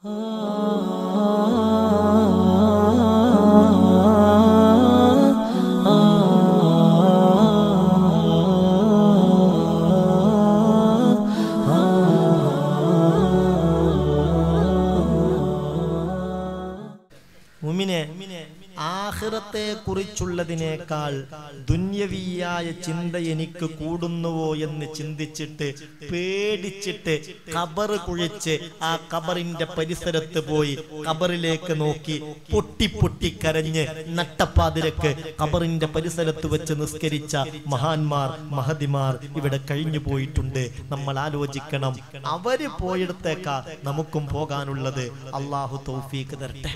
മുമിനെ ആഹിറത്തെ കുറിച്ചുള്ളതിനേക്കാൾ ദുന്യവിയായ ചിന്ത എനിക്ക് കൂടുന്നുവോ എന്ന് ചിന്തിച്ചിട്ട് പേടിച്ചിട്ട് കബറ് കുഴിച്ച് ആ കബറിന്റെ പരിസരത്ത് പോയി കബറിലേക്ക് നോക്കി പൊട്ടി പൊട്ടി കരഞ്ഞ് നട്ടപ്പാതിരക്ക് കബറിന്റെ പരിസരത്ത് വെച്ച് നിസ്കരിച്ച മഹാന്മാർ മഹതിമാർ ഇവിടെ കഴിഞ്ഞു പോയിട്ടുണ്ട് നമ്മൾ ആലോചിക്കണം അവര് പോയിടത്തേക്കാ നമുക്കും പോകാനുള്ളത് അള്ളാഹു തൗഫീക്ക് തരട്ടെ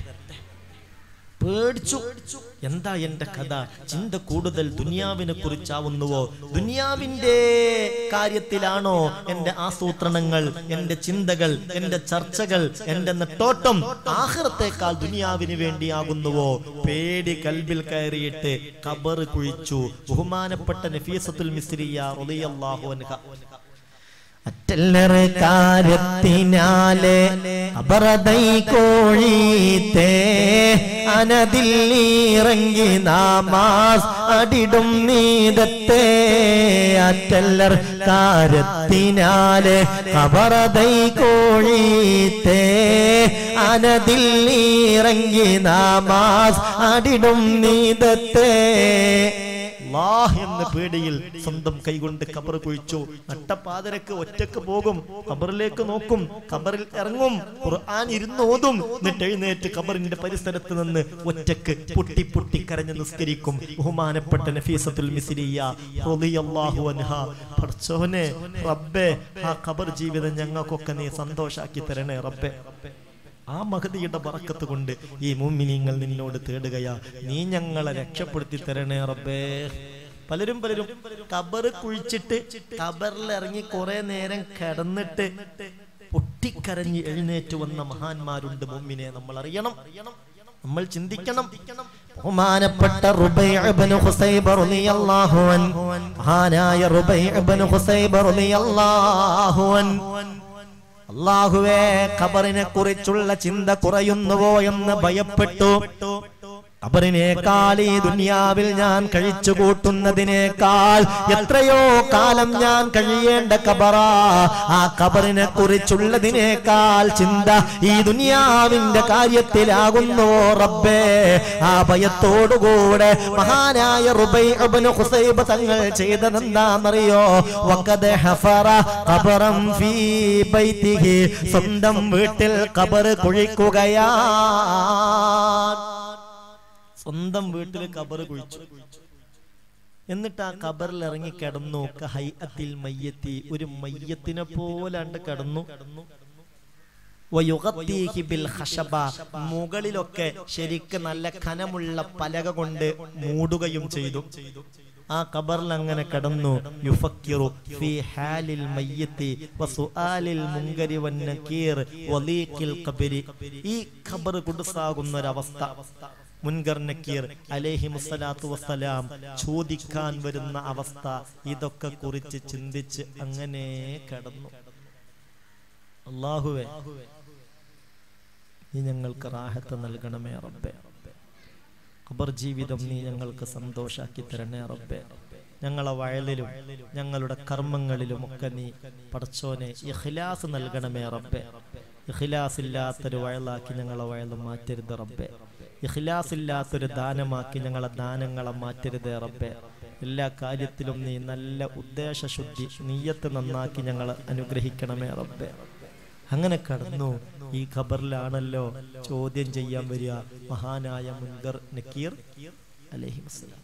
പേടിച്ചു എന്താ എന്റെ കഥ ചിന്ത കൂടുതൽ ദുനിയാവിനെ കുറിച്ചാവുന്നുവോ ദുനിയാവിന്റെ കാര്യത്തിലാണോ എന്റെ ആസൂത്രണങ്ങൾ എന്റെ ചിന്തകൾ എന്റെ ചർച്ചകൾ എന്റെ നെട്ടോട്ടം ആഹ്റത്തേക്കാൾ ദുനിയാവിന് വേണ്ടിയാകുന്നുവോ പേടി കൽബിൽ കയറിയിട്ട് കബർ കുഴിച്ചു ബഹുമാനപ്പെട്ട നഫീസത്തുൽ മിസ്രിയ റളിയല്ലാഹു അൻഹ അറ്റല്ലറ് കാര്യത്തിനാലെ അപറതൈ കോഴീത്തേ അനതിൽ ഇറങ്ങി നാമാസ് അടിടും നീതത്തെ അറ്റല്ലർ കാര്യത്തിനാലെ അപറതൈ കോഴീത്തേ അനതിൽ ഇറങ്ങി നാമാസ് അടിടും നീതത്തെ അല്ലാഹ് എന്ന പേടിയിൽ സ്വന്തം കൈകൊണ്ട് കബർ കുഴിച്ചു നട്ടപ്പാതിരക്ക് ഒറ്റക്ക് പോകും കബറിലേക്ക് നോക്കും കബറിൽ ഇറങ്ങും ഖുർആൻ ഇരുന്നോതും എന്നിട്ട് എഴുന്നേറ്റ് കബറിന്റെ പരിസരത്ത് നിന്ന് ഒറ്റക്ക് പൊട്ടി പൊട്ടി കരഞ്ഞ് നിസ്കരിക്കും ബഹുമാനപ്പെട്ട നഫീസത്തുൽ മിസ്രിയ റളിയല്ലാഹു അൻഹ പടച്ചോനെ റബ്ബേ ആ ഖബർ ജീവിതം ഞങ്ങൾക്കൊക്കെ നീ സന്തോഷാക്കി തരണേ റബ്ബേ ആ മഹതിയുടെ ബറക്കത്ത് കൊണ്ട് ഈ മുമ്മിനിങ്ങൾ നിന്നോട് തേടുകയാ നീ ഞങ്ങളെ രക്ഷപ്പെടുത്തി തരണേ റബ്ബേ പലരും പലരും കബറ് കുഴിച്ചിട്ട് കബറിൽ ഇറങ്ങി കുറെ നേരം കിടന്നിട്ട് പൊട്ടിക്കരഞ്ഞ് എഴുന്നേറ്റ് വന്ന മഹാന്മാരുണ്ട് മുമ്മിനെ നമ്മൾ അറിയണം നമ്മൾ ചിന്തിക്കണം ബഹുമാനപ്പെട്ട റുബൈഅബ്നു ഹുസൈബ റളിയല്ലാഹു അൻ മഹാനായ റുബൈഅബ്നു ഹുസൈബ റളിയല്ലാഹു അൻ അല്ലാഹുവേ ഖബറിനെ കുറിച്ചുള്ള ചിന്ത കുറയുന്നുവോ എന്ന് ഭയപ്പെട്ടു ഖബറിനേക്കാൾ ഈ ദുനിയാവിൽ ഞാൻ കഴിച്ചു കൂട്ടുന്നതിനേക്കാൾ എത്രയോ കാലം ഞാൻ കഴിയേണ്ട ഖബറാ ആ ഖബറിനെ കുറിച്ചുള്ളതിനേക്കാൾ ചിന്ത ഈ ദുനിയാവിന്റെ കാര്യത്തിലാകുന്നുവോ റബ്ബേ ആ ഭയത്തോടുകൂടെ മഹാനായ റുബൈ ഇബ്നു ഹുസൈബ് തങ്ങൾ ചെയ്തതെന്താണെന്നറിയോ വഖദ് ഹഫറ ഖബറം ഫീ ബൈതിഹി സ്വന്തം വീട്ടിൽ ഖബർ കുഴിക്കുകയാ സ്വന്തം വീട്ടിൽ കബറ് കുഴിച്ചു എന്നിട്ട് ആ കബറിൽ ഇറങ്ങി കിടന്നു ഹൈഅത്തിൽ മയ്യത്തി ഒരു മയ്യത്തിനെ പോലാണ്ട് കിടന്നു വയുഗത്തീഹി ബിൽ ഖശബ. മുകളിലൊക്കെ ശരിക്ക് നല്ല കനമുള്ള പലക കൊണ്ട് മൂടുകയും ചെയ്തു ആ ഖബറിൽ അങ്ങനെ കിടന്നു യുഫക്കിറു ഫീ ഹാലിൽ മയ്യത്തി വസുആലിൽ മുങ്കരി വന്നകീർ വലീഖിൽ ഖബരി ഈ ഖബർ കുടുസാകുന്ന ഒരവസ്ഥ മുൻകർ നക്കീർ അലേഹി മുസ്സലാത്തു വസ്സലാം ചോദിക്കാൻ വരുന്ന അവസ്ഥ ഇതൊക്കെ കുറിച്ച് ചിന്തിച്ച് അങ്ങനെ കിടന്നു അള്ളാഹുവേ നീ ഞങ്ങൾക്ക് റാഹത്ത് നൽകണമേ റബ്ബേ ഖബർ ജീവിതം നീ ഞങ്ങൾക്ക് സന്തോഷാക്കി തരണേ റബ്ബേ ഞങ്ങളെ വയലിലും ഞങ്ങളുടെ കർമ്മങ്ങളിലും ഒക്കെ നീ പടച്ചോനെ ഇഖ്ലാസ് നൽകണമേ റബ്ബേ ഇഖ്ലാസ് ഇല്ലാത്തൊരു വയലാക്കി ഞങ്ങളെ വയൽ മാറ്റരുത് റബ്ബേ ഇഖ്ലാസ് ഇല്ലാത്തൊരു ദാനമാക്കി ഞങ്ങളെ ദാനങ്ങളെ മാറ്റരുത് റബ്ബേ എല്ലാ കാര്യത്തിലും നീ നല്ല ഉദ്ദേശശുദ്ധി നീയത്ത് നന്നാക്കി ഞങ്ങളെ അനുഗ്രഹിക്കണമേ റബ്ബേ അങ്ങനെ കടന്നു ഈ ഖബറിലാണല്ലോ ചോദ്യം ചെയ്യാൻ വരിക മഹാനായ മുൻകർ നക്കീർ അലൈഹി വസല്ലം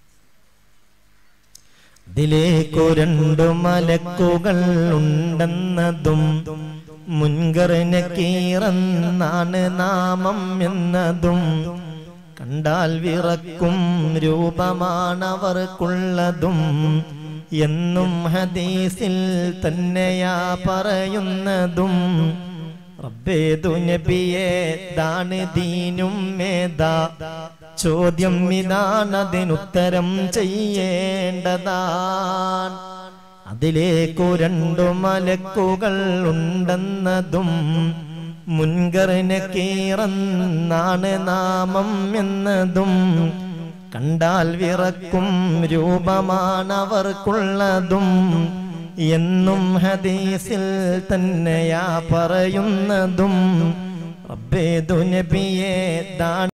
ഇതിലേക്കു രണ്ടു മലക്കുകൾ ഉണ്ടെന്നതും മുൻകറിന് കീറന്നാണ് നാമം എന്നതും കണ്ടാൽ വിറക്കും രൂപമാണവർക്കുള്ളതും എന്നും ഹദീസിൽ തന്നെയാ പറയുന്നതും റബ്ബേതു നബിയെ ദാണ് ദീനും മേധാ ചോദ്യം ഇതാണതിനുത്തരം ചെയ്യേണ്ടതാണ് അതിലേക്കു രണ്ടു മലക്കുകൾ ഉണ്ടെന്നതും മുൻകറിന് കീറന്നാണ് നാമം എന്നതും കണ്ടാൽ വിറക്കും രൂപമാണവർക്കുള്ളതും എന്നും ഹദീസിൽ തന്നെയാ പറയുന്നതും റബ്ബേ ദുനബിയെ ദാ